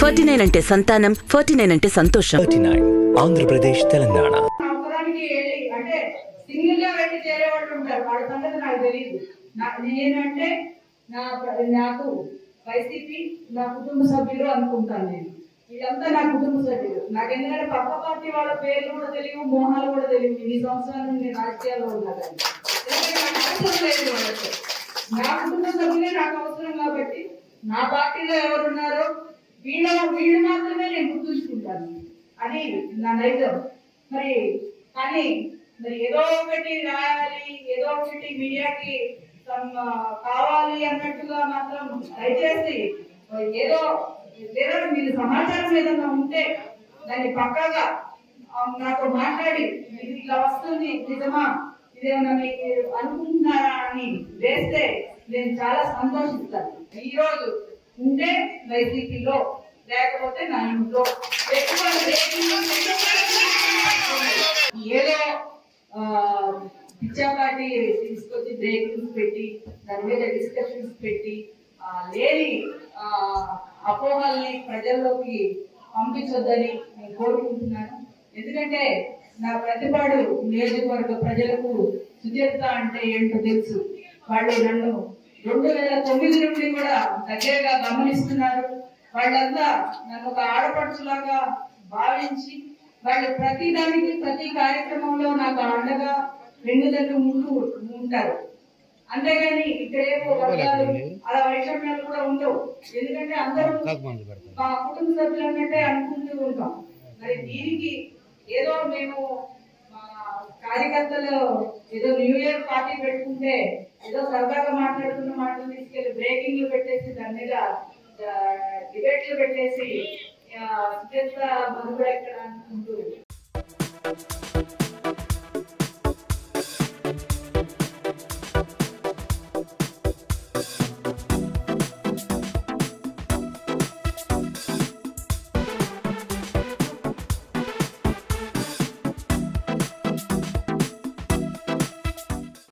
forty nine అంటే సంతానం forty nine అంటే సంతోషం థర్టీ నైన్ ఆంధ్రప్రదేశ్ తెలంగాణ అవసరానికి వెళ్ళి అంటే సింగిల్ గా వెళ్ళి చేరే వాళ్ళు ఉంటారు వాళ్ళ సంగతి నాకు తెలియదు నా- నేనంటే నా ప్ర- నాకు వైసీపీ నా కుటుంబ సభ్యులు అనుకుంటాను నేను వీళ్ళంతా నా కుటుంబ సభ్యులు నాకు ఎందుకంటే పక్క పార్టీ వాళ్ళ పేర్లు కూడా తెలియవు మోహాలు కూడా తెలియవు ఈ సంవత్సరాల నుండి నేను రాజకీయాల్లో ఉన్నాను ఎందుకంటే నాకు అవసరం లేదు వాళ్ళతో నా కుటుంబ సభ్యులే నాకు అవసరం కాబట్టి నా పార్టీలో ఎవరున్నారో వీళ్ళ వీళ్ళు మాత్రమే నేను గుర్తుంచుకుంటాను అని నా నైజం మరి కానీ మరి ఏదో ఒకటి రాయాలి ఏదో ఒకటి మీడియాకి some, ఆ, కావాలి అన్నట్టుగా మాత్రం దయచేసి ఏదో ఏదో మీరు సమాచారం ఏదైనా ఉంటే దాన్ని పక్కాగా ఆ, నాతో మాట్లాడి ఇది ఇలా వస్తుంది నిజమా ఇదేమన్నా మీరు అనుకుంటున్నారా అని వేస్తే నేను చాలా సంతోషిస్తాను ఈ రోజు ఉంటే వైసీపీలో లేకపోతే నా ఇంట్లో ఎక్కువ ఏదో ఆ, పిచ్చాపాటి తీసుకొచ్చి బ్రేకింగ్స్ పెట్టి దాని మీద డిస్కషన్స్ పెట్టి ఆ, లేని ఆ, అపోహల్ని ప్రజల్లోకి పంపించొద్దని నేను కోరుకుంటున్నాను ఎందుకంటే నా ప్రతిపాడు నియోజకవర్గ ప్రజలకు సుచరిత అంటే ఏంటో తెలుసు వాళ్ళు నన్ను రెండు వేల తొమ్మిది నుండి కూడా దగ్గరగా గమనిస్తున్నారు వాళ్ళంతా నన్ను ఒక ఆడపడుచులాగా భావించి వాళ్ళు ప్రతి దానికి ప్రతి కార్యక్రమంలో నాకు అండగా వెన్నుదన్ను ముందు ఉంటారు అంతేగాని ఇక్కడేమో వర్గాలు అలా వైషమ్యాలు కూడా ఉండవు ఎందుకంటే అందరూ మా కుటుంబ సభ్యులు అన్నట్టే అనుకుంటూ ఉంటాం మరి దీనికి ఏదో మేము మా కార్యకర్తలు ఏదో న్యూ ఇయర్ పార్టీ పెట్టుకుంటే ఏదో సరదాగా మాట్లాడుకున్న మాటలు తీసుకెళ్లి బ్రేకింగ్లు పెట్టేసి దాని మీద డిబేట్లు పెట్టేసి ఆ, సుచేత మనుగడ ఎక్కడ అనుకుంటూ